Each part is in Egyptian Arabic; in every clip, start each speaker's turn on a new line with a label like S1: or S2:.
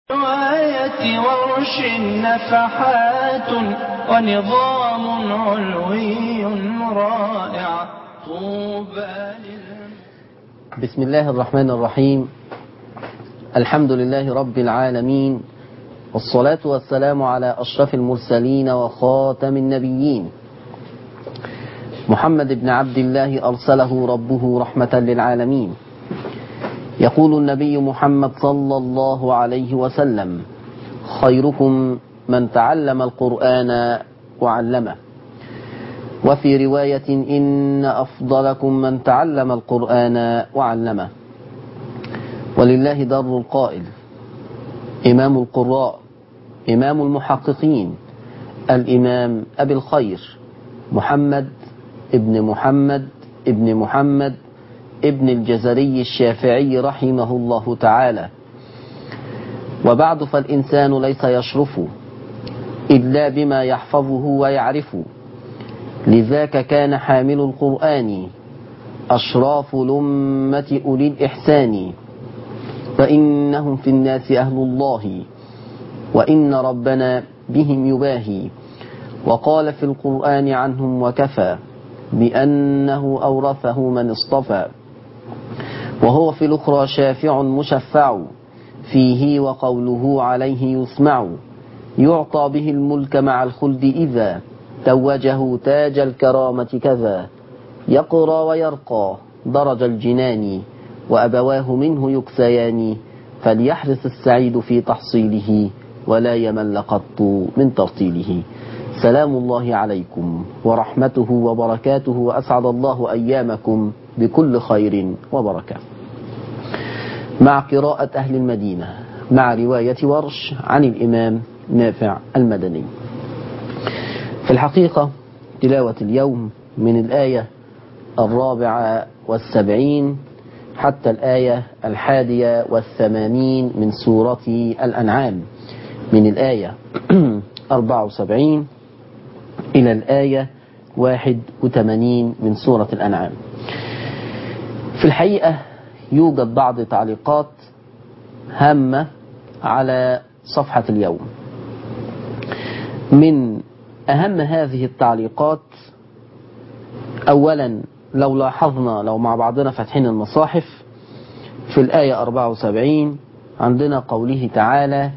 S1: رواية ورش نفحات ونظام علوي رائع طوبى للم
S2: بسم الله الرحمن الرحيم الحمد لله رب العالمين والصلاة والسلام على أشرف المرسلين وخاتم النبيين محمد بن عبد الله أرسله ربه رحمة للعالمين يقول النبي محمد صلى الله عليه وسلم خيركم من تعلم القرآن وعلمه وفي رواية إن أفضلكم من تعلم القرآن وعلمه ولله در القائل إمام القراء إمام المحققين الإمام أبي الخير محمد ابن محمد ابن محمد ابن الجزري الشافعي رحمه الله تعالى وبعد فالإنسان ليس يشرف إلا بما يحفظه ويعرف لذاك كان حامل القرآن أشراف لمة أولي الإحسان فإنهم في الناس أهل الله وإن ربنا بهم يباهي وقال في القرآن عنهم وكفى بأنه أورثه من اصطفى وهو في الأخرى شافع مشفع فيه وقوله عليه يسمع يعطى به الملك مع الخلد إذا توجه تاج الكرامة كذا يقرى ويرقى درج الجنان وأبواه منه يكسيان فليحرص السعيد في تحصيله ولا يمل قط من ترتيله سلام الله عليكم ورحمته وبركاته وأسعد الله أيامكم بكل خير وبركة مع قراءة أهل المدينة مع رواية ورش عن الإمام نافع المدني في الحقيقة تلاوة اليوم من الآية الرابعة والسبعين حتى الآية الحادية والثمانين من سورة الأنعام من الآية 74 إلى الآية 81 من سورة الأنعام في الحقيقة يوجد بعض تعليقات هامة على صفحة اليوم من أهم هذه التعليقات أولا لو لاحظنا لو مع بعضنا فاتحين المصاحف في الآية 74 عندنا قوله تعالى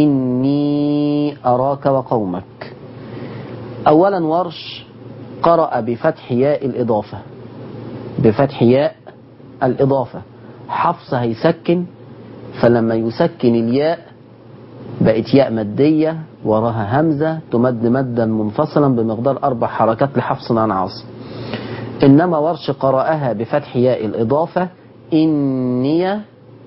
S2: إني أراك وقومك أولا ورش قرأ بفتح ياء الإضافة بفتح ياء الإضافة حفص هيسكن فلما يسكن الياء بقت ياء مادية وراها همزة تمد مدا منفصلا بمقدار أربع حركات لحفص عن عاصم إنما ورش قرأها بفتح ياء الإضافة إني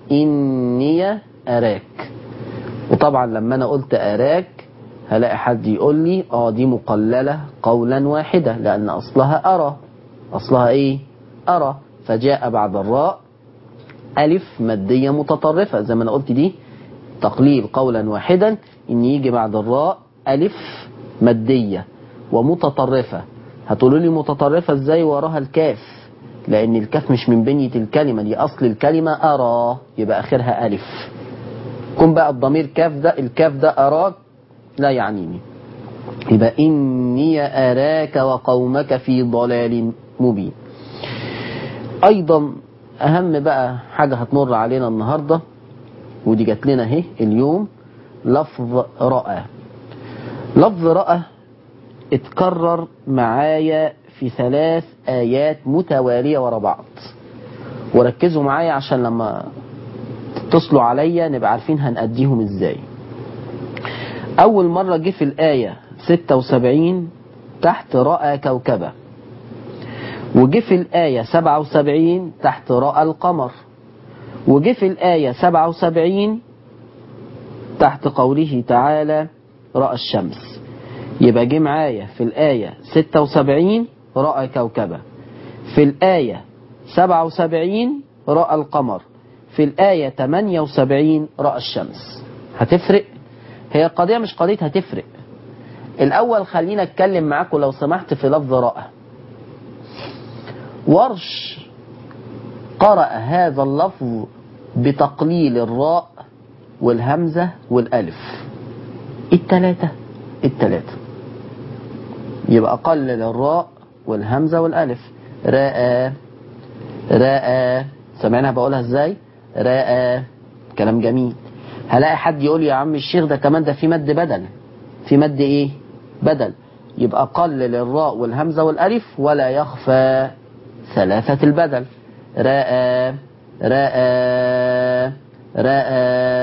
S2: إني أراك وطبعا لما أنا قلت أراك هلاقي حد يقول لي اه دي مقللة قولا واحدة لأن أصلها أرى أصلها إيه أرى فجاء بعد الراء ألف مادية متطرفة زي ما أنا قلت دي تقليل قولا واحدا إن يجي بعد الراء ألف مادية ومتطرفة هتقولوا لي متطرفة إزاي وراها الكاف لأن الكاف مش من بنية الكلمة دي أصل الكلمة أرى يبقى آخرها ألف كن بقى الضمير كاف ده الكاف ده أراك لا يعنيني يبقى إني أراك وقومك في ضلال مبين أيضا أهم بقى حاجة هتمر علينا النهاردة ودي جات لنا اهي اليوم لفظ رأى لفظ رأى اتكرر معايا في ثلاث آيات متوالية ورا بعض وركزوا معايا عشان لما تتصلوا عليا نبقى عارفين هنأديهم ازاي أول مرة جه في الآية 76 تحت رأى كوكبة وجه في الآية 77 تحت رأى القمر وجه في الآية 77 تحت قوله تعالى رأى الشمس يبقى جه معايا في الآية 76 رأى كوكبة في الآية 77 رأى القمر في الآية 78 رأى الشمس هتفرق هي القضية مش قضية هتفرق الأول خلينا أتكلم معاكم لو سمحت في لفظ رأى ورش قرأ هذا اللفظ بتقليل الراء والهمزة والألف التلاتة التلاتة يبقى قلل الراء والهمزة والألف راء راء سمعنا بقولها ازاي راء كلام جميل هلاقي حد يقول يا عم الشيخ ده كمان ده في مد بدل في مد ايه بدل يبقى قلل الراء والهمزة والألف ولا يخفى ثلاثة البدل راء راء راء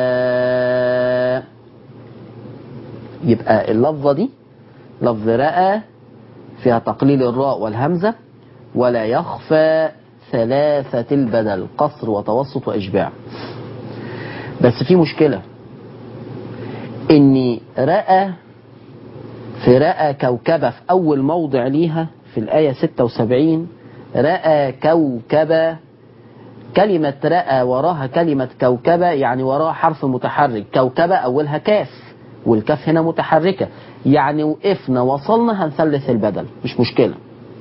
S2: يبقى اللفظة دي لفظ راء فيها تقليل الراء والهمزة ولا يخفى ثلاثة البدل قصر وتوسط وإشباع بس في مشكلة إن رأى في رأى كوكبة في أول موضع ليها في الآية 76 رأى كوكبة كلمة رأى وراها كلمة كوكبة يعني وراها حرف متحرك كوكبة أولها كاف والكاف هنا متحركة يعني وقفنا وصلنا هنثلث البدل مش مشكلة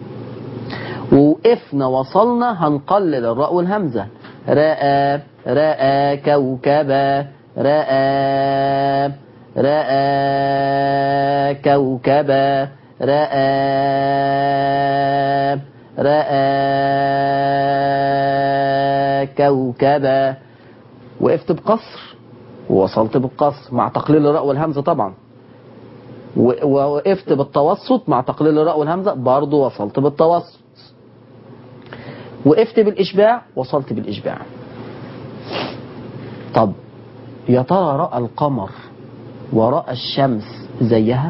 S2: ووقفنا وصلنا هنقلل الراء والهمزة رأى رأى كوكبا رأى رأى كوكبا رأى رأى كوكبا وقفت بقصر ووصلت بالقصر مع تقليل الراء والهمزة طبعا و- ووقفت بالتوسط مع تقليل الراء والهمزة برضه وصلت بالتوسط وقفت بالإشباع وصلت بالإشباع طب يا ترى رأى القمر ورأى الشمس زيها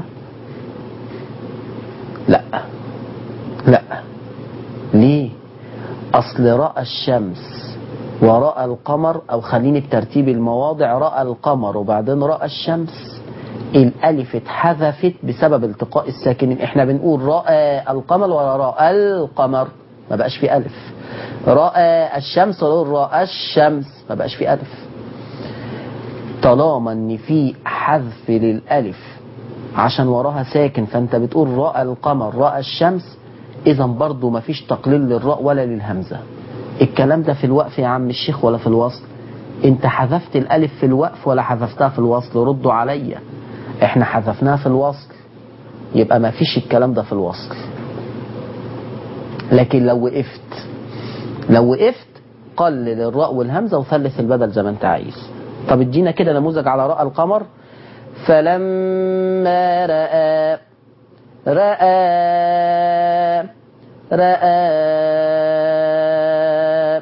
S2: لا لا ليه أصل رأى الشمس ورأى القمر أو خليني بترتيب المواضع رأى القمر وبعدين رأى الشمس الألف اتحذفت بسبب التقاء الساكنين احنا بنقول رأى القمر ولا رأى القمر ما بقاش في ألف رأى الشمس ولا رأى الشمس ما بقاش في ألف طالما ان في حذف للألف عشان وراها ساكن فانت بتقول رأى القمر رأى الشمس اذا برضو ما فيش تقليل للراء ولا للهمزة الكلام ده في الوقف يا عم الشيخ ولا في الوصل انت حذفت الالف في الوقف ولا حذفتها في الوصل ردوا عليا احنا حذفناها في الوصل يبقى ما فيش الكلام ده في الوصل لكن لو وقفت لو وقفت قلل الراء والهمزة وثلث البدل زي ما انت عايز طب ادينا كده نموذج على راء القمر فلما رأى رأى رأى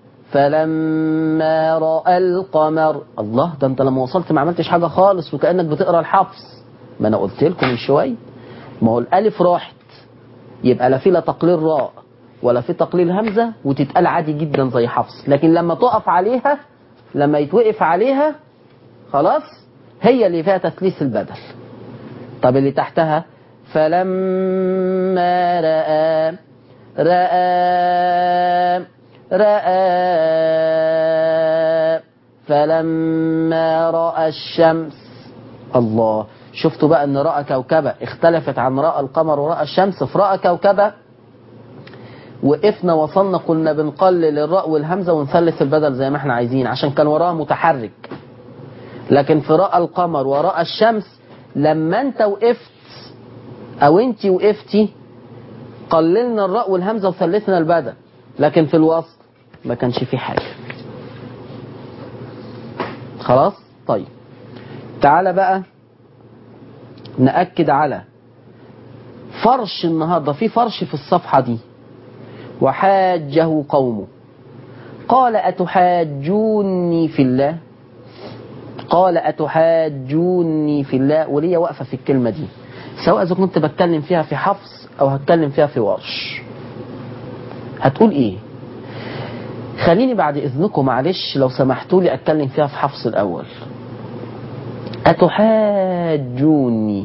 S2: فلما رأى القمر الله ده انت لما وصلت ما عملتش حاجة خالص وكأنك بتقرا الحفص ما انا قلت لكم من شوية ما هو الالف راحت يبقى لا في لا تقليل راء ولا في تقليل همزة وتتقال عادي جدا زي حفص لكن لما تقف عليها لما يتوقف عليها خلاص هي اللي فيها تثليث البدل طب اللي تحتها فلما رأى رأى رأى فلما رأى الشمس الله شفتوا بقى ان رأى كوكبة اختلفت عن رأى القمر ورأى الشمس في رأى كوكبة وقفنا وصلنا قلنا بنقلل الراء والهمزة ونثلث البدل زي ما احنا عايزين عشان كان وراها متحرك لكن في رأى القمر ورأى الشمس لما انت وقفت او انت وقفتي قللنا الراء والهمزة وثلثنا البدل لكن في الوسط ما كانش في حاجة خلاص طيب تعالى بقى نأكد على فرش النهاردة في فرش في الصفحة دي وحاجه قومه قال أتحاجوني في الله قال أتحاجوني في الله وليا واقفة في الكلمة دي سواء إذا كنت بتكلم فيها في حفص أو هتكلم فيها في ورش هتقول إيه خليني بعد إذنكم معلش لو سمحتوا لي أتكلم فيها في حفص الأول أتحاجوني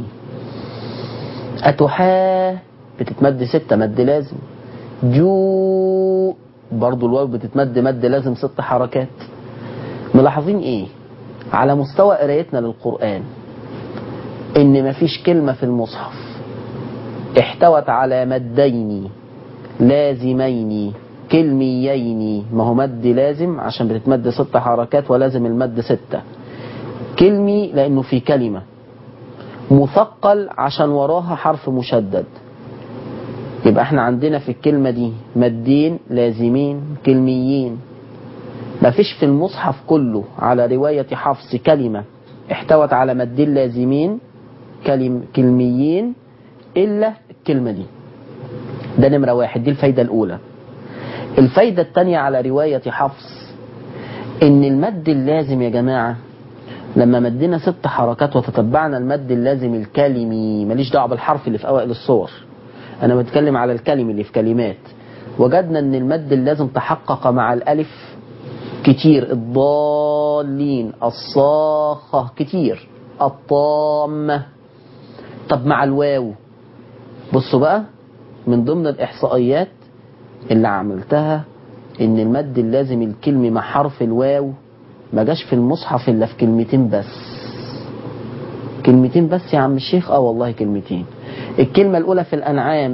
S2: أتحا بتتمد ستة مد لازم جو برضو الواو بتتمد مد لازم ست حركات ملاحظين ايه على مستوى قرايتنا للقرآن ان مفيش كلمة في المصحف احتوت على مدين لازمين كلميين ما هو مد لازم عشان بتتمد ست حركات ولازم المد ستة كلمي لأنه في كلمة مثقل عشان وراها حرف مشدد يبقى احنا عندنا في الكلمة دي مدين لازمين كلميين مفيش في المصحف كله على رواية حفص كلمة احتوت على مدين لازمين كلم كلميين إلا الكلمة دي ده نمرة واحد دي الفايدة الأولى الفايدة الثانية على رواية حفص إن المد اللازم يا جماعة لما مدينا ست حركات وتتبعنا المد اللازم الكلمي ماليش دعوه بالحرف اللي في اوائل الصور انا بتكلم على الكلمة اللي في كلمات وجدنا ان المد اللازم تحقق مع الالف كتير الضالين الصاخة كتير الطامة طب مع الواو بصوا بقى من ضمن الاحصائيات اللي عملتها ان المد اللازم الكلمي مع حرف الواو ما جاش في المصحف الا في كلمتين بس كلمتين بس يا عم الشيخ اه والله كلمتين الكلمة الأولى في الأنعام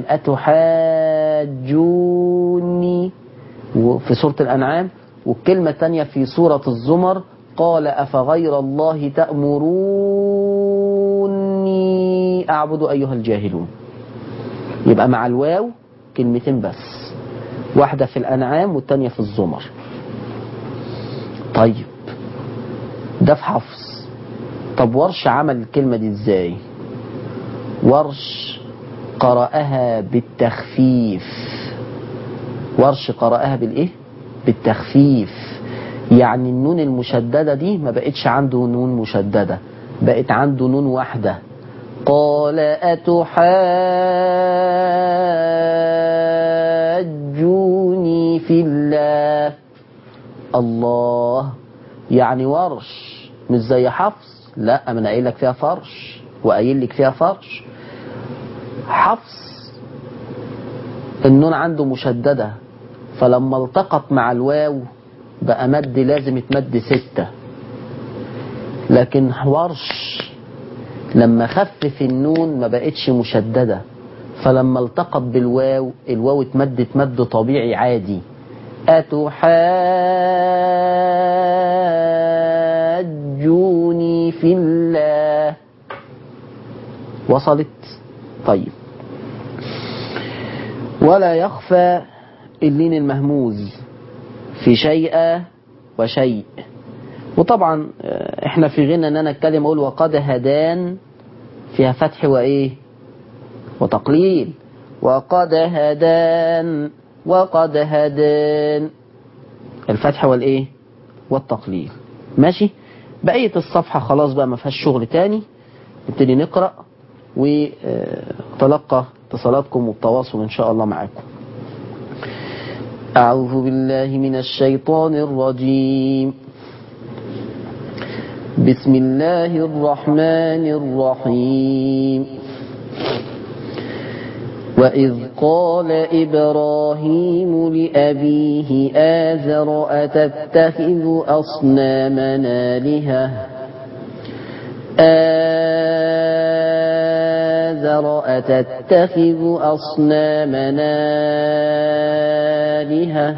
S2: أتحاجوني في سورة الأنعام والكلمة الثانية في سورة الزمر قال أفغير الله تأمروني أعبد أيها الجاهلون يبقى مع الواو كلمتين بس واحدة في الأنعام والتانية في الزمر طيب ده في حفص طب ورش عمل الكلمة دي ازاي ورش قرأها بالتخفيف ورش قرأها بالايه بالتخفيف يعني النون المشددة دي ما بقتش عنده نون مشددة بقت عنده نون واحدة قال أتحاجوني في الله الله يعني ورش مش زي حفص لا ما انا قايل لك فيها فرش وقايل لك فيها فرش حفص النون عنده مشددة فلما التقط مع الواو بقى مد لازم يتمد ستة لكن ورش لما خفف النون ما بقتش مشددة فلما التقط بالواو الواو اتمدت مد طبيعي عادي أتحاجوني في الله وصلت طيب ولا يخفى اللين المهموز في شيء وشيء وطبعا احنا في غنى ان انا اتكلم اقول وقد هدان فيها فتح وايه وتقليل وقد هدان وقد هدان الفتح والايه والتقليل ماشي بقية الصفحة خلاص بقى ما فيهاش شغل تاني نبتدي نقرأ وتلقى اتصالاتكم والتواصل ان شاء الله معاكم أعوذ بالله من الشيطان الرجيم بسم الله الرحمن الرحيم وإذ قال إبراهيم لأبيه آزر أتتخذ أصنامنا آلهة آزر أتتخذ أصنامنا آلهة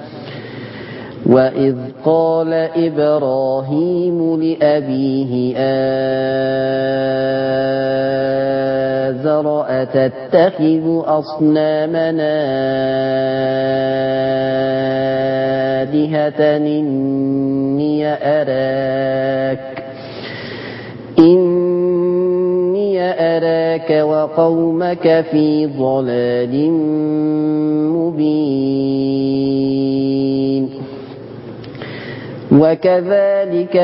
S2: وإذ قال إبراهيم لأبيه آزر أتتخذ أصنامنا آلهة إني أراك إني أراك وقومك في ضلال مبين وكذلك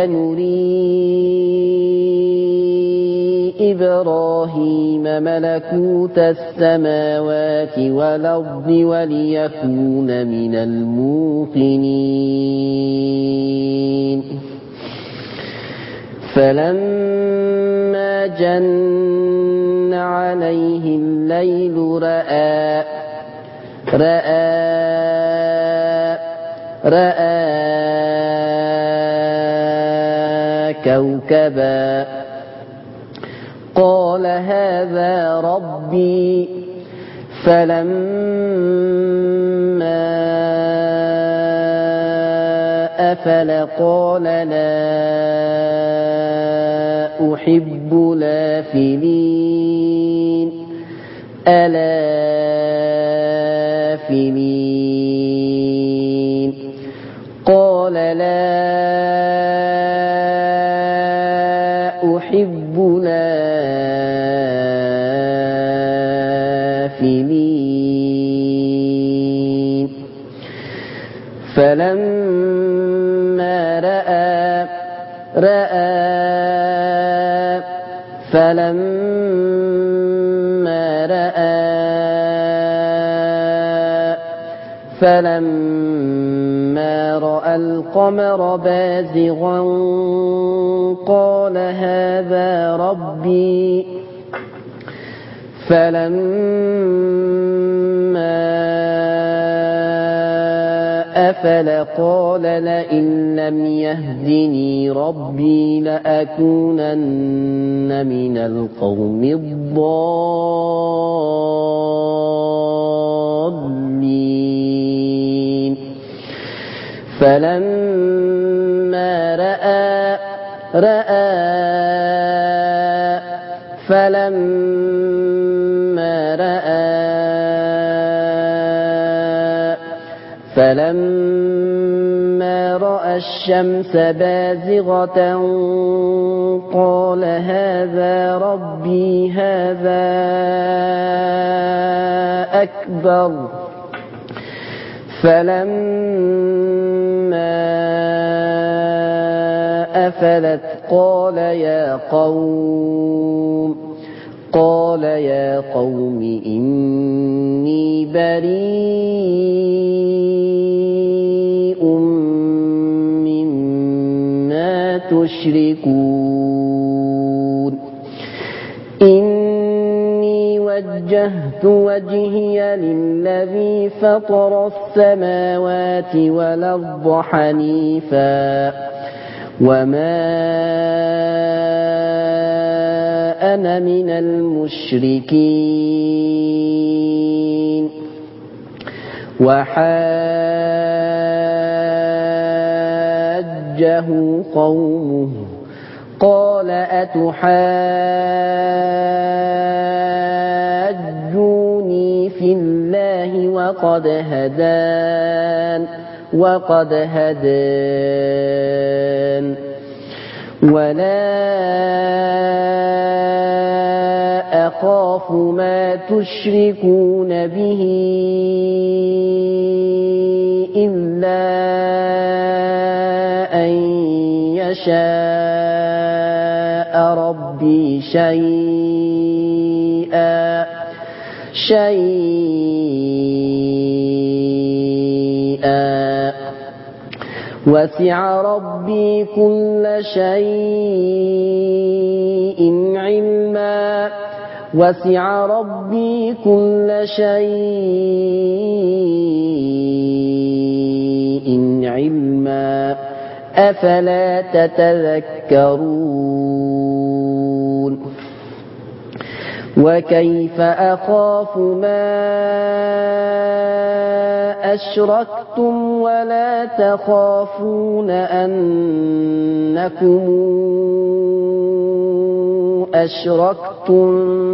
S2: نري إبراهيم ملكوت السماوات والأرض وليكون من الموقنين فلما جن عليه الليل رأى رأى رأى كوكبا قال هذا ربي فلما أفل قال لا أحب لافلين ألافلين قال لا أحب لافلين فلما رأى رأى فلما رأى فلما رأى القمر بازغا قال هذا ربي فلما أفل قال لئن لم يهدني ربي لأكونن من القوم الضالين فلما رأى رأى فلما رأى فلما رأى الشمس بازغة قال هذا ربي هذا أكبر فلما أفلت قال يا قوم قال يا قوم إني بريء مما تشركون إني وجهت وجهي للذي فطر السماوات والأرض حنيفا وما أنا من المشركين وحاجه قومه قال أتحاجوني في الله وقد هدان وقد هدان ولا أخاف ما تشركون به إلا أن يشاء ربي شيئا شيئا وسع ربي كل شيء علما وسع ربي كل شيء علما أفلا تتذكرون وكيف أخاف ما أشركتم ولا تخافون أنكم أشركتم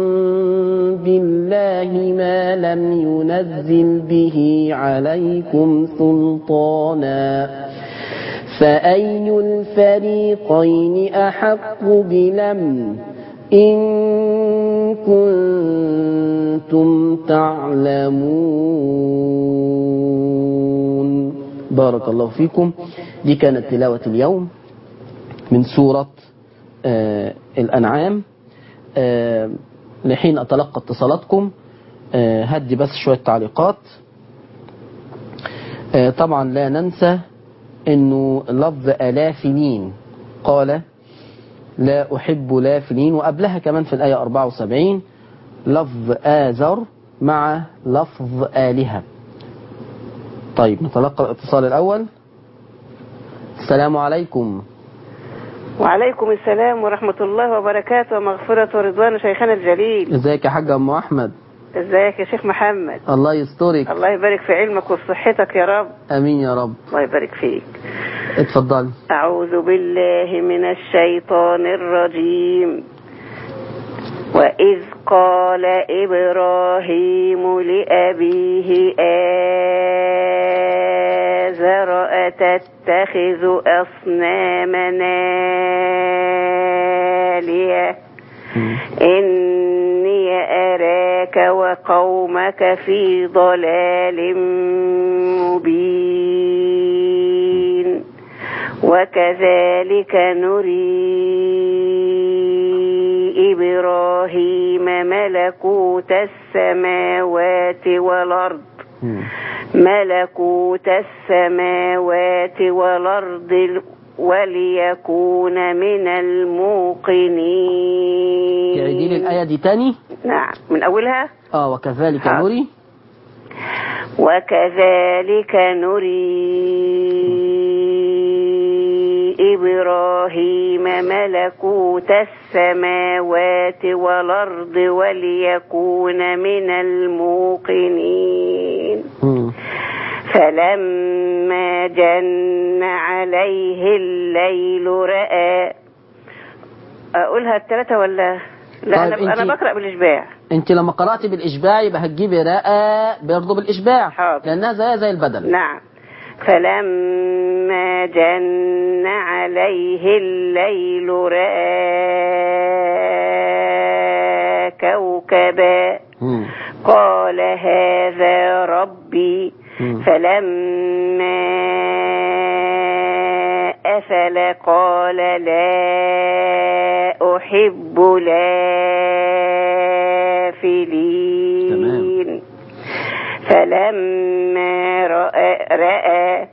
S2: بالله ما لم ينزل به عليكم سلطانا فأي الفريقين أحق بلمن إن كنتم تعلمون بارك الله فيكم دي كانت تلاوة اليوم من سورة آه الأنعام آه لحين أتلقى اتصالاتكم آه هدي بس شوية تعليقات آه طبعا لا ننسى انه لفظ آلافنين قال لا أحب لافنين وقبلها كمان في الآية 74 لفظ آزر مع لفظ آلهة طيب نتلقى الاتصال الأول السلام عليكم
S3: وعليكم السلام ورحمة الله وبركاته ومغفرة ورضوان شيخنا الجليل
S2: ازيك يا حاج أم أحمد
S3: ازيك يا شيخ محمد
S2: الله يسترك
S3: الله يبارك في علمك وفي صحتك يا رب
S2: أمين يا رب
S3: الله يبارك فيك
S2: اتفضلي
S3: أعوذ بالله من الشيطان الرجيم وإذ قال إبراهيم لأبيه آزر أتتخذ أصنامنا آلهة إني أراك وقومك في ضلال مبين وكذلك نري إبراهيم ملكوت السماوات والأرض
S2: مم.
S3: ملكوت السماوات والأرض وليكون من الموقنين
S2: تعيدي لي الآية دي تاني
S3: نعم من أولها
S2: اه وكذلك
S3: حاضر.
S2: نري
S3: وكذلك نري إبراهيم ملكوت السماوات والأرض وليكون من الموقنين
S2: مم.
S3: فلما جن عليه الليل رأى أقولها الثلاثة ولا لا
S2: طيب
S3: أنا, أنا
S2: انتي-
S3: بقرأ بالإشباع
S2: انت لما قرأتي بالإشباع يبقى هتجيبي راء برضه بالإشباع
S3: حاضر.
S2: لأنها زي زي البدل
S3: نعم فلما جن عليه الليل رأى كوكبا
S2: مم.
S3: قال هذا ربي
S2: مم.
S3: فلما أفل قال لا أحب لافلين فلما رأى, رأى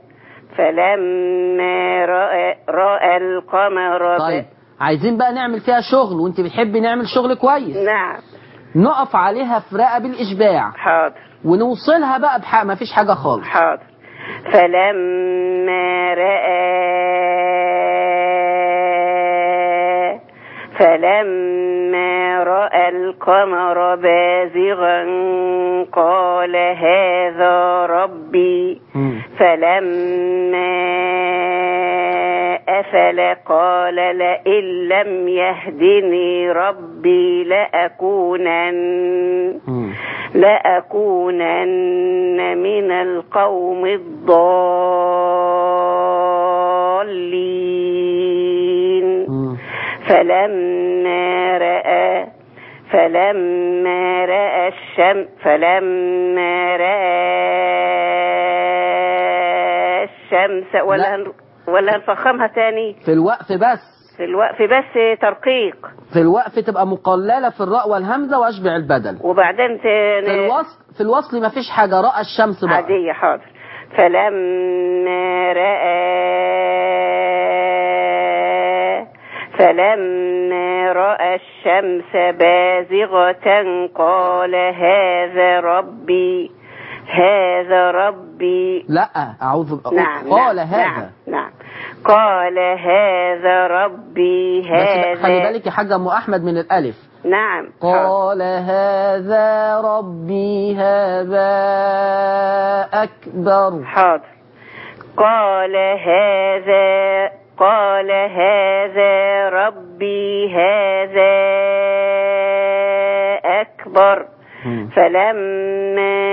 S3: فلما رأى, رأى القمر ب-
S2: طيب عايزين بقى نعمل فيها شغل وانت بتحبي نعمل شغل كويس
S3: نعم
S2: نقف عليها في راء بالإشباع
S3: حاضر
S2: ونوصلها بقى بحق ما فيش حاجة خالص
S3: حاضر فلما رأى فلما رأى القمر بازغا قال هذا ربي
S2: مم.
S3: فلما أفل قال لئن لم يهدني ربي لأكونن
S2: مم.
S3: لأكونن من القوم الضالين
S2: مم.
S3: فلما رأى فلما رأى الشمس فلما رأى الشمس ولا
S2: لا.
S3: هن- ولا هنفخمها تاني
S2: في الوقف بس
S3: في الوقف بس ترقيق
S2: في الوقف تبقى مقللة في الراء والهمزة واشبع البدل
S3: وبعدين ت-
S2: في الوصل في الوصل ما فيش حاجة رأى الشمس بقى
S3: عادية حاضر فلما رأى فلما رأى الشمس بازغة قال هذا ربي هذا ربي
S2: لا أعوذ
S3: نعم
S2: قال
S3: نعم
S2: هذا
S3: نعم, نعم قال هذا ربي
S2: بس بقى خلي
S3: هذا
S2: بالك يا حاجة أم أحمد من الألف
S3: نعم حاضر.
S2: قال هذا ربي هذا أكبر
S3: حاضر قال هذا قال هذا ربي هذا أكبر
S2: مم.
S3: فلما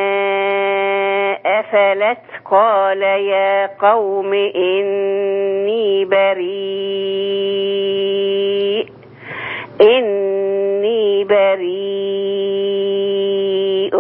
S3: أفلت قال يا قوم إني بريء إني بريء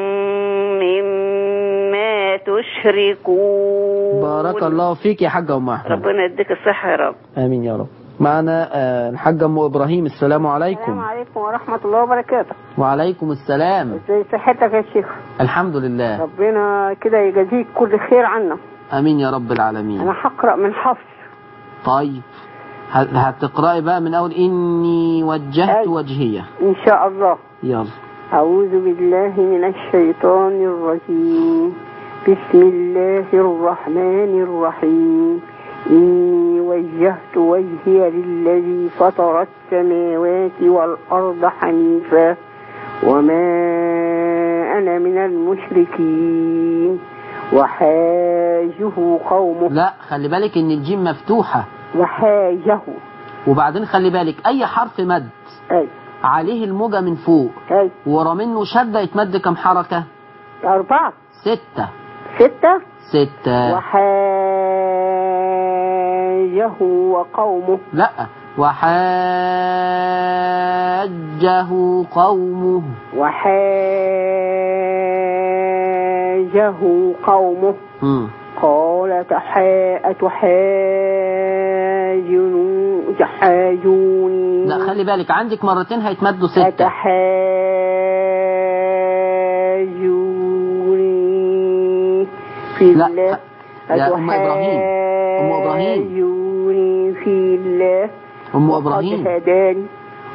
S3: مما تشركون
S2: بارك الله فيك يا حاجة أم أحمد
S3: ربنا يديك الصحة يا رب
S2: آمين يا رب معنا آه، الحاجة أم إبراهيم السلام
S4: السلام
S2: عليكم
S4: عليكم ورحمة الله وبركاته
S2: وعليكم السلام
S4: ازي صحتك يا شيخ
S2: الحمد لله
S4: ربنا كده يجازيك كل خير عنا
S2: آمين يا رب العالمين
S4: انا هقرأ من حفص
S2: طيب ه- هتقرأي بقى من أول إني وجهت
S4: أي.
S2: وجهية
S4: ان شاء الله
S2: يلا
S4: أعوذ بالله من الشيطان الرجيم بسم الله الرحمن الرحيم إني وجهت وجهي للذي فطر السماوات والأرض حنيفا وما أنا من المشركين وحاجه قومه
S2: لا خلي بالك ان الجيم مفتوحة
S4: وحاجه
S2: وبعدين خلي بالك اي حرف مد
S4: أي
S2: عليه الموجة من فوق
S4: أي
S2: ورا منه شدة يتمد كم حركة
S4: أربعة
S2: ستة
S4: ستة
S2: ستة
S4: وحاجه وقومه
S2: لا وحاجه قومه
S4: وحاجه قومه
S2: مم.
S4: قال تحا أتحاجون تحاجوني
S2: لا خلي بالك عندك مرتين هيتمدوا ستة
S4: أتحاجوني في
S2: لا،
S4: الله
S2: يا أم إبراهيم. أم إبراهيم.
S4: أتحاجوني في الله
S2: أم
S4: وقد
S2: إبراهيم
S4: هداني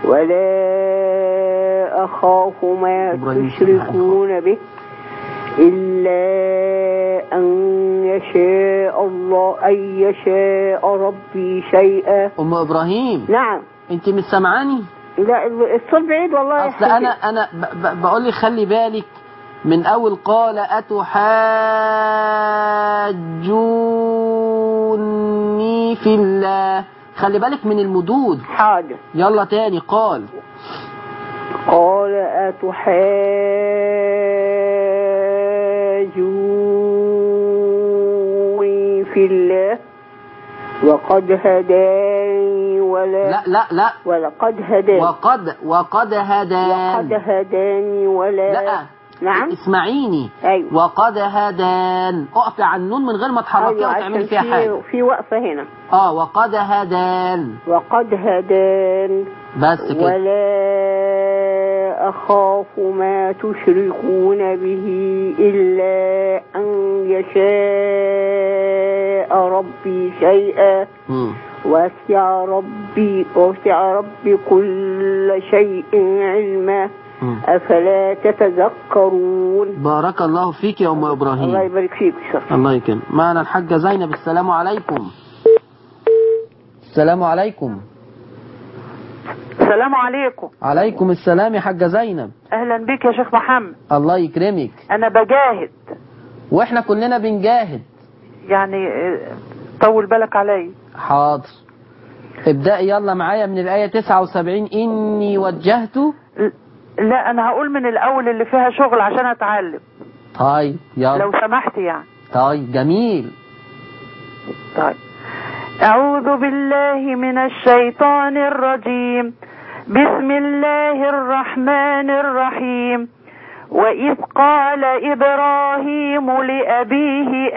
S4: ولا أخاف ما
S2: إبراهيم
S4: تشركون به إلا أن يشاء الله أن يشاء ربي شيئا
S2: أم إبراهيم
S4: نعم
S2: أنت مش سامعاني
S4: لا الصوت بعيد والله يا
S2: أصل
S4: حبيبي.
S2: أنا أنا ب- ب- بقول لك خلي بالك من أول قال أتحاجوني في الله خلي بالك من المدود
S4: حاضر
S2: يلا تاني قال
S4: قال أتحاجوني في الله وقد هداني ولا
S2: لا لا لا
S4: ولقد هداني
S2: وقد وقد
S4: وقد
S2: هدان
S4: هداني ولا
S2: لا
S4: نعم
S2: اسمعيني
S4: أيوة.
S2: وقد هدان اقفي على النون من غير ما تحركيها
S4: أيوة
S2: وتعملي
S4: عشان
S2: فيها
S4: في
S2: حاجة
S4: في وقفة هنا
S2: اه وقد هدان
S4: وقد هدان
S2: بس كده
S4: ولا أخاف ما تشركون به إلا أن يشاء ربي شيئا
S2: مم.
S4: وسع ربي وسع ربي كل شيء علما
S2: مم.
S4: أفلا تتذكرون
S2: بارك الله فيك يا ام
S4: الله
S2: ابراهيم
S4: يبارك فيك شكرا
S2: الله يكرم معنا الحاجة زينب السلام عليكم السلام عليكم
S5: السلام عليكم
S2: عليكم السلام يا حاجة زينب
S5: اهلا بك يا شيخ محمد
S2: الله يكرمك
S5: انا بجاهد
S2: واحنا كلنا بنجاهد
S5: يعني آه، طول بالك علي
S2: حاضر ابدأي يلا معايا من الآية 79 إني وجهت
S5: ل- لا انا هقول من الاول اللي فيها شغل عشان اتعلم
S2: طيب يلا
S5: لو سمحت يعني
S2: طيب جميل
S5: طيب أعوذ بالله من الشيطان الرجيم بسم الله الرحمن الرحيم وإذ قال إبراهيم لأبيه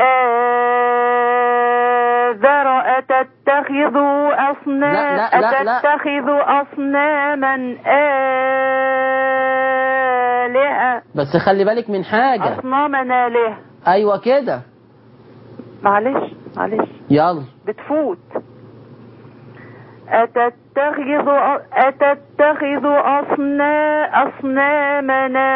S5: آذر أتتخذ أصنام
S2: لا، لا، لا، لا.
S5: أتتخذ أصناما آلهة
S2: بس خلي بالك من حاجة
S5: أصناما آلهة
S2: أيوة كده
S5: معلش معلش
S2: يلا
S5: بتفوت أتتخذ أتتخذ أصنا أصنامنا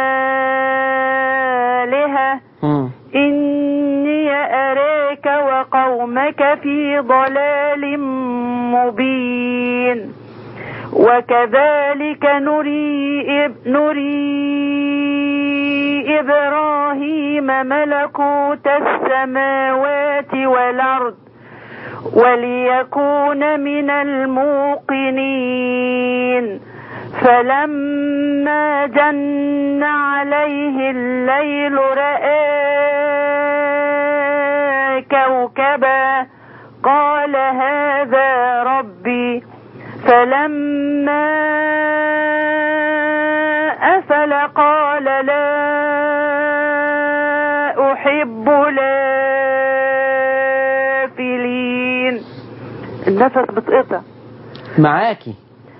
S5: آلهة
S2: مم.
S5: إني أراك وقومك في ضلال مبين وكذلك نري إب- نري إبراهيم ملكوت السماوات والأرض وليكون من الموقنين فلما جن عليه الليل رأى كوكبا قال هذا ربي فلما أفل قال لا أحب لافلين النفس بتقطع
S2: معاكي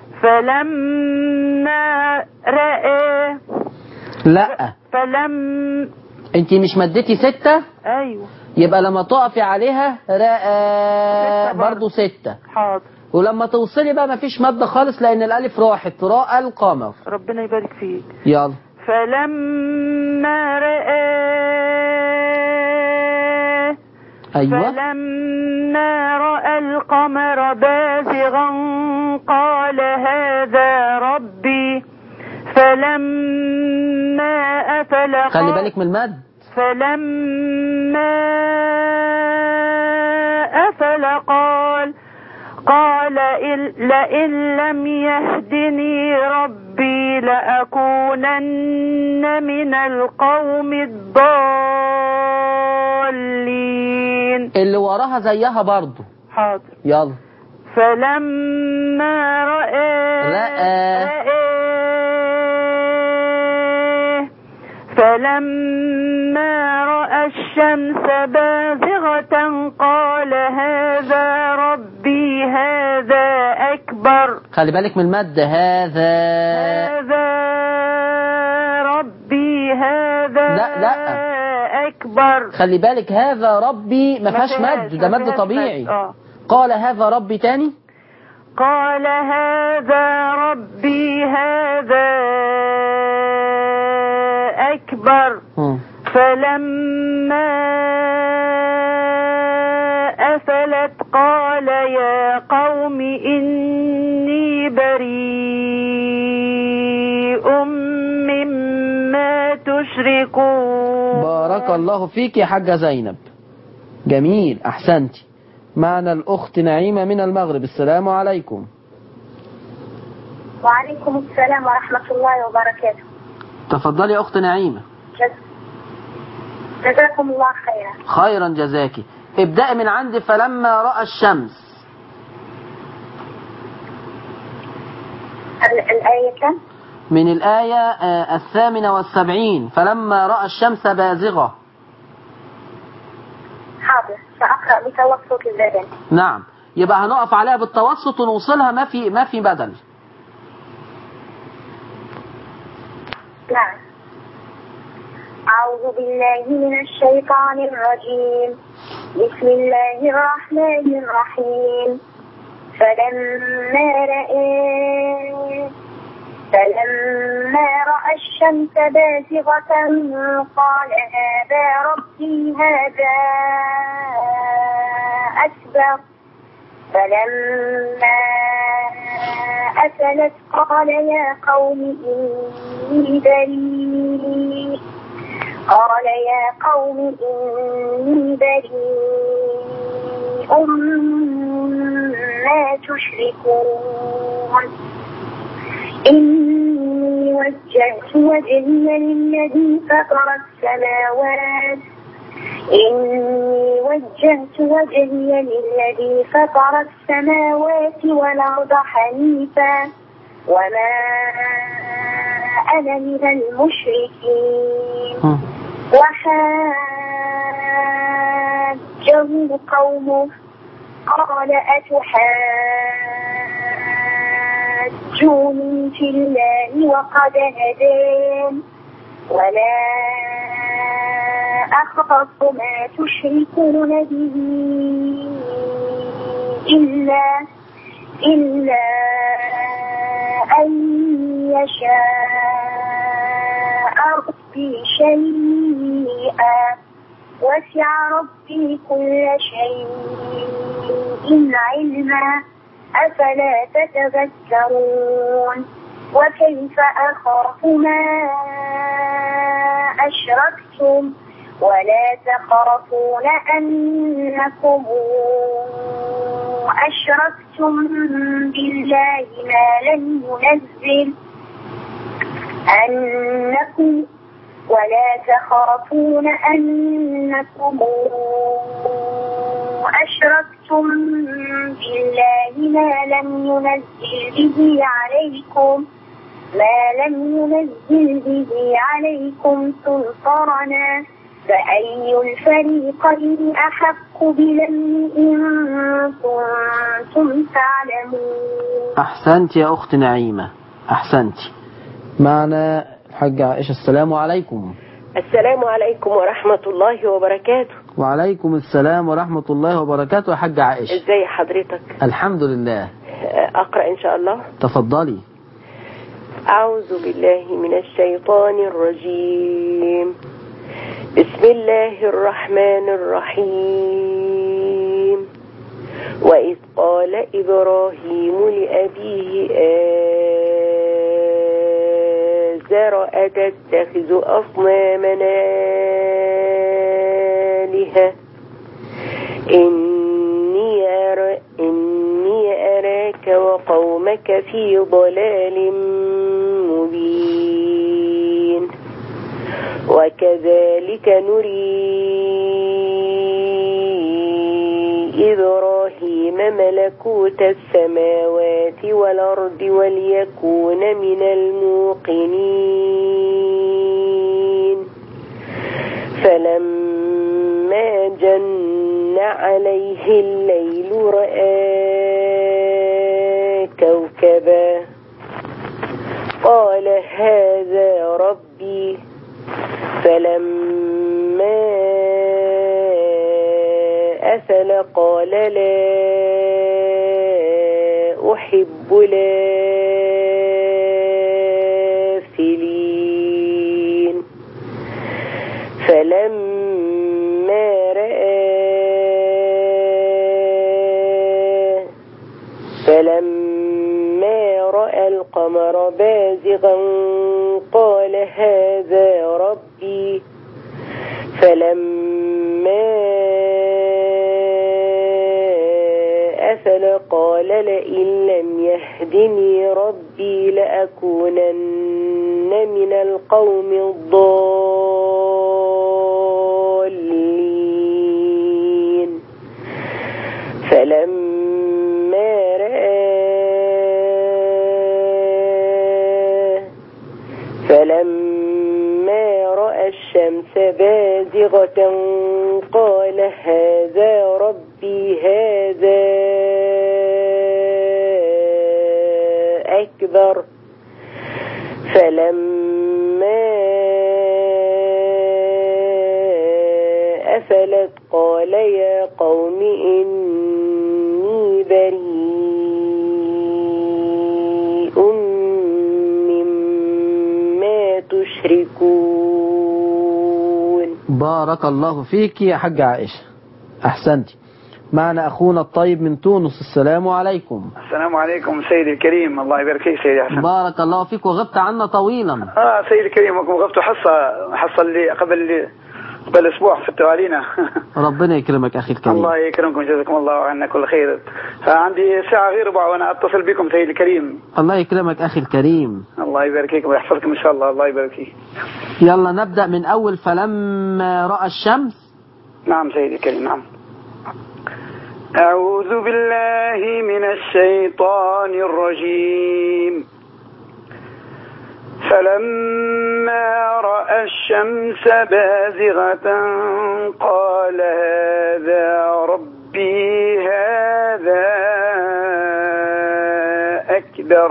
S5: فلما رأى
S2: لا
S5: فلم
S2: انت مش مدتي ستة
S5: ايوه
S2: يبقى لما تقفي عليها رأى
S5: ستة برضه.
S2: برضو ستة
S5: حاضر
S2: ولما توصلي بقى مفيش مادة خالص لأن الألف راحت راء القمر
S5: ربنا يبارك فيك
S2: يلا
S5: فلما رأى
S2: أيوة
S5: فلما رأى القمر بازغا قال هذا ربي فلما أفل
S2: خلي
S5: قال-
S2: بالك من المد
S5: فلما أفل قال قال إن- لئن لم يهدني ربي لأكونن من القوم الضالين
S2: اللي وراها زيها برضو
S5: حاضر
S2: يلا
S5: فلما رأى
S2: رأى.
S5: رأى فلما رأى الشمس بازغة قال هذا ربي هذا أكبر
S2: خلي بالك من المد هذا
S5: هذا ربي هذا
S2: لا، لا.
S5: أكبر
S2: خلي بالك هذا ربي ما فيهاش مد ده
S5: ما
S2: مد
S5: فيهاش
S2: طبيعي
S5: مد، آه.
S2: قال هذا ربي تاني
S5: قال هذا ربي هذا أكبر
S2: مم.
S5: فلما أفلت قال يا قوم إني بريء مما تشركون
S2: بارك الله فيك يا حاجة زينب جميل أحسنتي معنا الأخت نعيمة من المغرب السلام عليكم
S6: وعليكم السلام ورحمة الله وبركاته
S2: تفضلي يا أخت نعيمة
S6: جز- جزاكم الله خيرا
S2: خيرا جزاكي ابدأ من عند فلما رأى الشمس
S6: ال- الآية كم؟
S2: من الآية آه، الثامنة والسبعين فلما رأى الشمس بازغة
S6: حاضر سأقرأ بتوسط البدن
S2: نعم يبقى هنقف عليها بالتوسط ونوصلها ما في ما في بدل
S6: نعم أعوذ بالله من الشيطان الرجيم بسم الله الرحمن الرحيم فلما رأى فلما رأى الشمس بازغة قال هذا ربي هذا أكبر فلما أفلت قال يا قوم إني بريء قال يا قوم إني بريء ما تشركون إني وجهت وجهي للذي فطر السماوات إني وجهت وجهي للذي فطر السماوات والأرض حنيفا وما أنا من المشركين
S2: مم.
S6: وحاجه قومه قال أتحاجوني في الله وقد هدان ولا أخاف ما تشركون به إلا إلا أن يشاء ربي شيئا وسع ربي كل شيء علما أفلا تتذكرون وكيف أخاف ما أشركتم ولا تخافون أنكم أشركتم بالله ما لم ينزل أنكم ولا تخافون أنكم أشركتم بالله ما لم ينزل به عليكم ما لم ينزل به عليكم سلطانا فأي الفريقين أحق بالأمن إن كنتم تعلمون
S2: أحسنت يا أخت نعيمة أحسنت معنا الحاجة عائشة السلام عليكم
S7: السلام عليكم ورحمة الله وبركاته
S2: وعليكم السلام ورحمة الله وبركاته يا حاجة عائشة
S7: ازاي حضرتك
S2: الحمد لله
S7: اقرأ ان شاء الله
S2: تفضلي
S7: اعوذ بالله من الشيطان الرجيم بسم الله الرحمن الرحيم وإذ قال إبراهيم لأبيه آزر أتتخذ أصنامنا فيها إني, أرى إني أراك وقومك في ضلال مبين وكذلك نري إبراهيم ملكوت السماوات والأرض وليكون من الموقنين فلما جن عليه الليل رأى كوكبا قال هذا ربي فلما أفل قال لا أحب لافلين فلما رأى فلما رأى القمر بازغا قال هذا ربي فلما أفل قال لئن لم يهدني ربي لأكونن من القوم الضالين فلما رأى فلما رأى الشمس بازغة قال هذا ربي هذا أكبر فلما أفلت قال يا قوم إني بريء مما تشركون
S2: بارك الله فيك يا حاج عائشة أحسنتي معنا أخونا الطيب من تونس السلام عليكم
S8: السلام عليكم سيدي الكريم الله يبارك فيك سيدي حسن
S2: بارك الله فيك وغبت عنا طويلا
S8: اه سيدي الكريم وقفت حصة حصل لي قبل قبل اسبوع في التوالينا
S2: ربنا يكرمك أخي الكريم
S8: الله يكرمكم جزاكم الله عنا كل خير فعندي ساعة غير ربع وانا اتصل بكم سيدي الكريم
S2: الله يكرمك أخي الكريم
S8: الله يبارك فيكم ويحفظكم ان شاء الله الله يبارك فيك
S2: يلا نبدأ من أول فلما رأى الشمس
S8: نعم سيدي الكريم نعم أعوذ بالله من الشيطان الرجيم فلما رأى الشمس بازغة قال هذا ربي هذا أكبر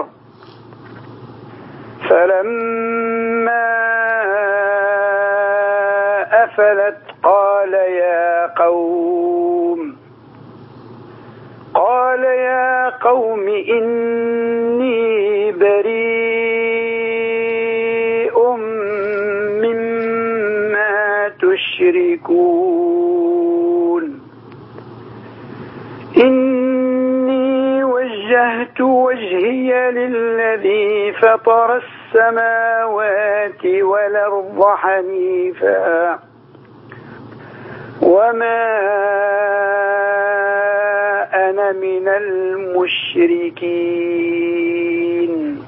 S8: فلما أفلت قال يا قوم قال يا قوم إني بريء مما تشركون إني وجهت وجهي للذي فطر السماوات والأرض حنيفا وما أنا من المشركين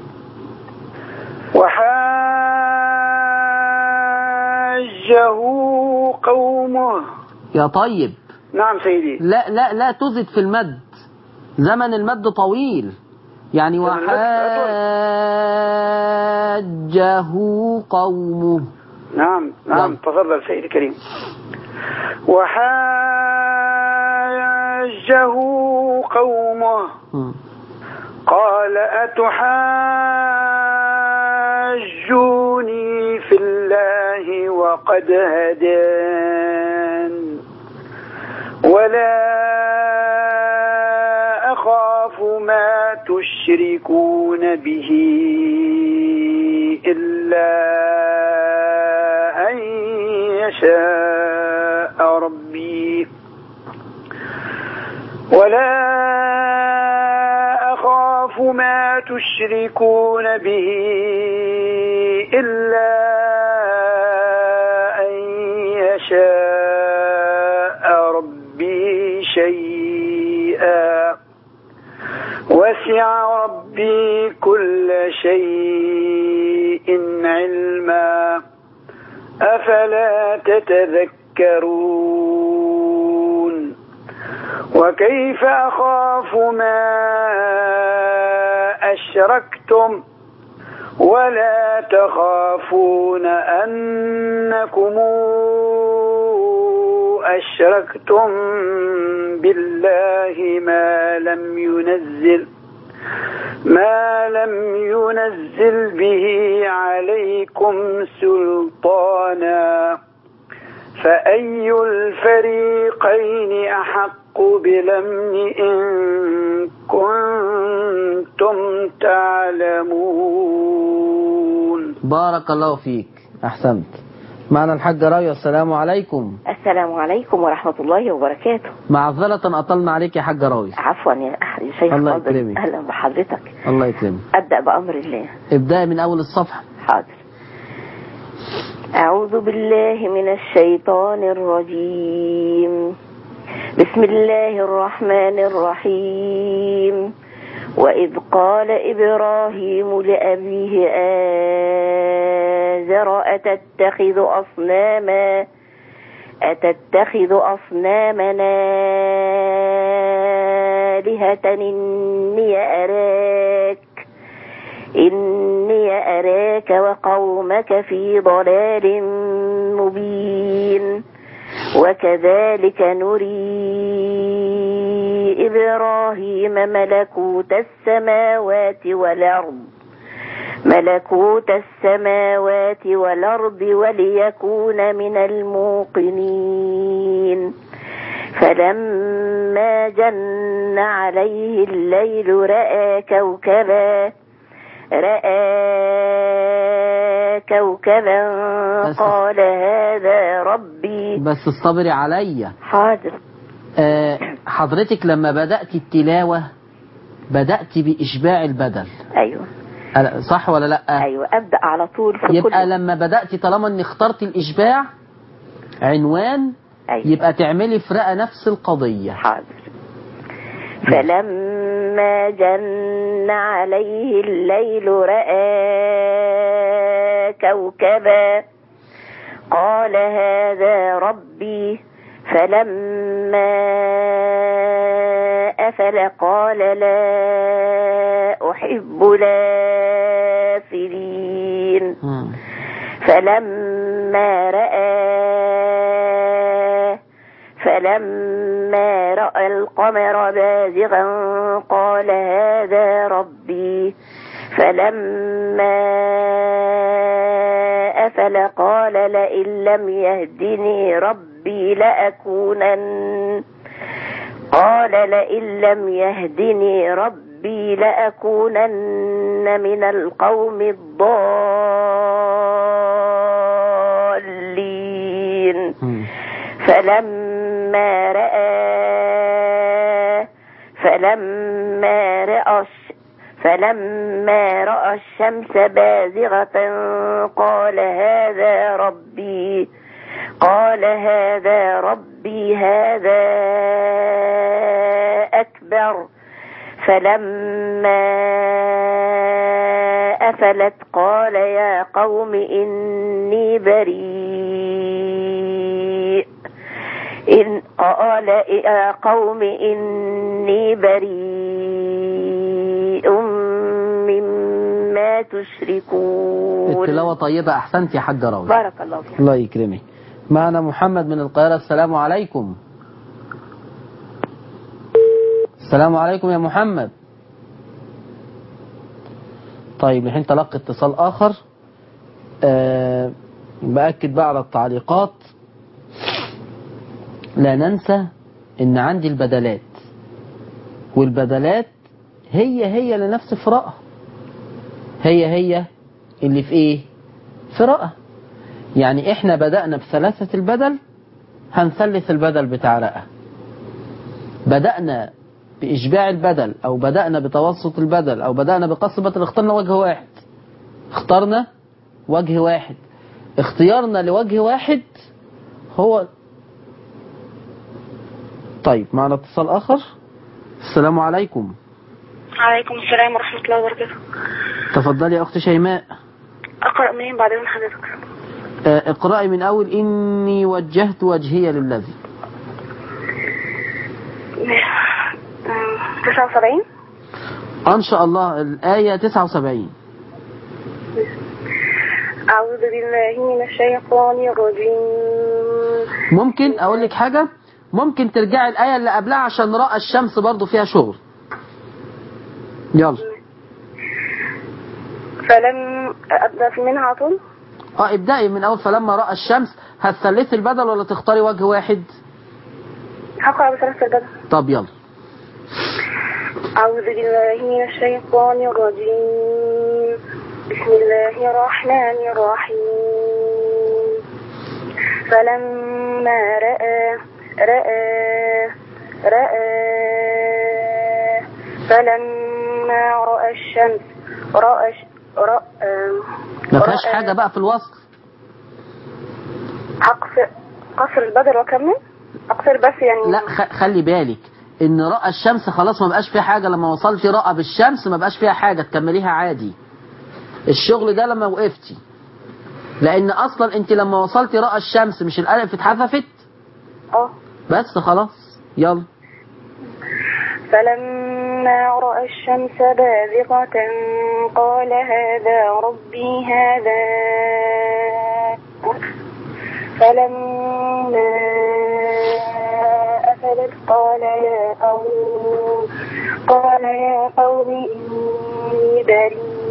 S8: وحاجه قومه
S2: يا طيب
S8: نعم سيدي
S2: لا لا لا تزد في المد زمن المد طويل يعني
S8: زمن المد
S2: وحاجه قومه
S8: نعم نعم
S2: نعم.
S8: تفضل سيدي الكريم وحاجه قومه
S2: مم.
S8: قال أتحاجوني في الله وقد هدان ولا أخاف ما تشركون به إلا أن يشاء ربي ولا أخاف ما تشركون به إلا أن يشاء وسع ربي كل شيء علما أفلا تتذكرون وكيف أخاف ما أشركتم ولا تخافون أنكم أشركتم بالله ما لم ينزل ما لم ينزل به عليكم سلطانا فأي الفريقين أحق بالأمن إن كنتم تعلمون
S2: بارك الله فيك أحسنت معنا الحاجة راوية السلام عليكم
S7: السلام عليكم ورحمة الله وبركاته
S2: معذرة أطلنا عليك يا حاجة راوية
S7: عفوا يا أحد شيخ
S2: الله
S7: فاضل
S2: يكرمك.
S7: أهلا بحضرتك
S2: الله يكرمك
S7: أبدأ بأمر الله
S2: ابدأ من أول الصفحة
S7: حاضر أعوذ بالله من الشيطان الرجيم بسم الله الرحمن الرحيم وإذ قال إبراهيم لأبيه آزر أتتخذ أصناما أتتخذ أصنامنا آلهة إني أراك إني أراك وقومك في ضلال مبين وكذلك نري إبراهيم ملكوت السماوات والأرض ملكوت السماوات والأرض وليكون من الموقنين فلما جن عليه الليل رأى كوكبا رأى كوكبا
S2: بس-
S7: قال هذا ربي
S2: بس اصطبري عليا
S7: حاضر
S2: آه، حضرتك لما بدأت التلاوة بدأت بإشباع البدل
S7: أيوه
S2: ألا- صح ولا لأ
S7: أيوه أبدأ على طول في
S2: يبقى
S7: كل
S2: لما بدأت طالما اني اخترت الإشباع عنوان
S7: أيوه
S2: يبقى تعملي فرقة نفس القضية
S7: حاضر فلما جن عليه الليل رأى كوكبا قال هذا ربي فلما أفل قال لا أحب الآفلين
S2: مم.
S7: فلما رأى فلما رأى القمر بازغا قال هذا ربي فلما أفل قال لئن لم يهدني ربي لأكونن قال لئن لم يهدني ربي لأكونن من القوم الضالين
S2: مم.
S7: فلما رأى فلما رأى الش- فلما رأى الشمس بازغة قال هذا ربي قال هذا ربي هذا أكبر فلما أفلت قال يا قوم إني بريء إن قال يا قوم إني بريء مما تشركون
S2: التلاوة طيبة أحسنت يا حاجة راوي
S7: بارك الله فيك
S2: الله يكرمك معنا محمد من القاهرة السلام عليكم السلام عليكم يا محمد طيب الحين تلقي اتصال آخر أه بأكد بقى على التعليقات لا ننسى ان عندي البدلات والبدلات هي هي لنفس فراء هي هي اللي في ايه في رأى يعني احنا بدأنا بثلاثة البدل هنثلث البدل بتاع رأى بدأنا بإشباع البدل أو بدأنا بتوسط البدل أو بدأنا بقص البدل اخترنا وجه واحد اخترنا وجه واحد اختيارنا لوجه واحد هو طيب معنا اتصال آخر السلام عليكم
S6: عليكم السلام ورحمة الله وبركاته
S2: تفضلي يا أخت شيماء
S6: أقرأ منين بعد من حضرتك
S2: آه، اقرأي من أول إني وجهت وجهي للذي
S6: 79
S2: إن شاء الله الآية 79
S6: أعوذ بالله من الشيطان الرجيم
S2: ممكن أقول لك حاجة ممكن ترجعي الآية اللي قبلها عشان رأى الشمس برضو فيها شغل يلا
S6: فلم أبدأ في منها على طول
S2: اه ابدأي من أول فلما رأى الشمس هتثلثي البدل ولا تختاري وجه واحد
S6: هقرأ بثلاث البدء
S2: طب يلا
S6: أعوذ بالله من الشيطان الرجيم بسم الله الرحمن الرحيم فلما رأى رأى رأى فلما رأى الشمس رأى ش- رأى
S2: ما فيهاش
S6: رأى-
S2: حاجة بقى في الوصف
S6: أقصر قصر البدر وكمل أقصر بس يعني
S2: لا خ- خلي بالك ان رأى الشمس خلاص ما بقاش فيها حاجة لما وصلتي رأى بالشمس ما بقاش فيها حاجة تكمليها عادي الشغل ده لما وقفتي لان اصلا انت لما وصلتي رأى الشمس مش الالف اتحذفت
S6: اه
S2: بس خلاص يلا
S6: فلما رأى الشمس بازغة قال هذا ربي هذا فلما أفلت قال يا قوم قال يا قوم إني بريء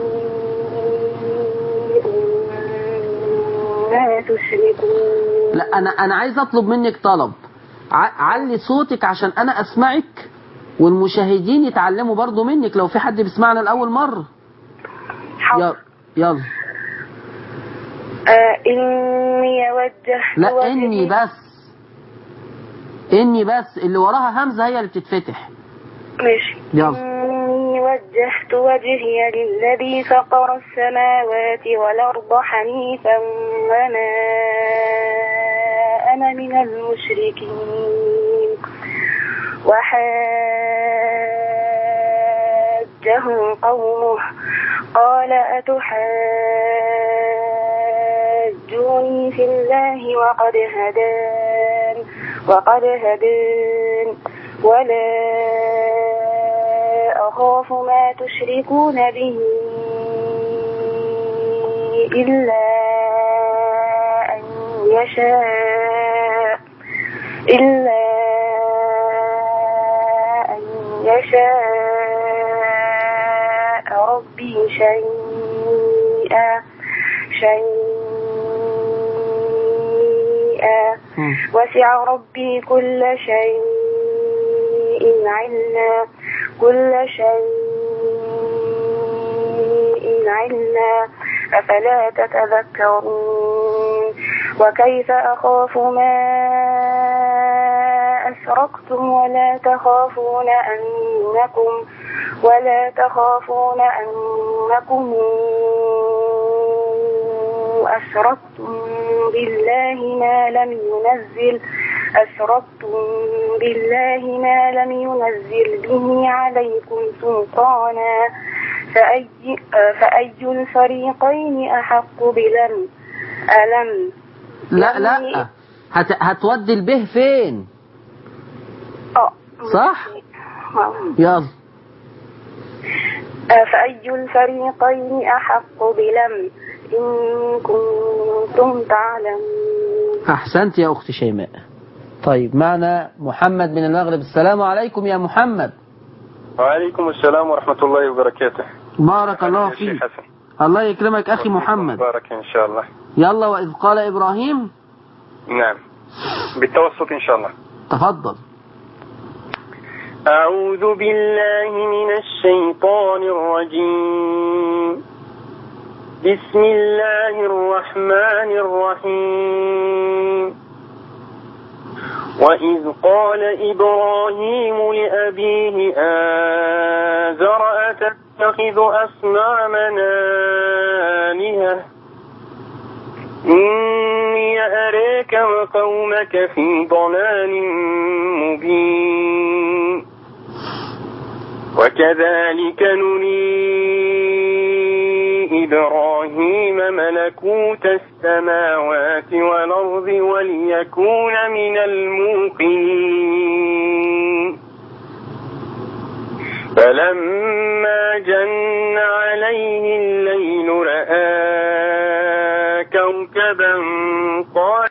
S6: مما تشركون
S2: لا انا انا عايز اطلب منك طلب ع- علي صوتك عشان انا اسمعك والمشاهدين يتعلموا برضو منك لو في حد بيسمعنا لاول مرة يلا يلا
S6: آه إني وجهت
S2: لا
S6: وجهي-
S2: اني بس اني بس اللي وراها همزة هي اللي بتتفتح
S6: ماشي
S2: يلا
S6: إني وجهت وجهي للذي فقر السماوات والأرض حنيفا وما أنا من المشركين وحاجه قومه قال أتحاجوني في الله وقد هدان وقد هدان ولا أخاف ما تشركون به إلا أن يشاء إلا أن يشاء ربي شيئا شيئا وسع ربي كل شيء علما كل شيء علما أفلا تتذكرون وكيف أخاف ما أشركتم ولا تخافون أنكم ولا تخافون أنكم أشركتم بالله ما لم ينزل أشركتم بالله ما لم ينزل به عليكم سلطانا فأي, فأي الفريقين أحق بلم ألم
S2: لا لا هت... هتودي البه فين
S6: آه.
S2: صح
S6: آه.
S2: يلا
S6: فأي الفريقين أحق بلم إن كنتم تعلمون
S2: احسنت يا اختي شيماء طيب معنا محمد من المغرب السلام عليكم يا محمد
S9: وعليكم السلام ورحمة الله وبركاته
S2: بارك الله
S9: يا شيخ
S2: فيك
S9: حسن
S2: الله يكرمك اخي محمد
S9: بارك إن شاء الله
S2: يلا واذ قال ابراهيم
S9: نعم بالتوسط إن شاء الله
S2: تفضل
S9: أعوذ بالله من الشيطان الرجيم بسم الله الرحمن الرحيم وإذ قال إبراهيم لأبيه آزر أتتخذ أصنامنا آلهة إني أريك وقومك في ضلال مبين وكذلك نري إبراهيم ملكوت السماوات والأرض وليكون من الموقنين فلما جن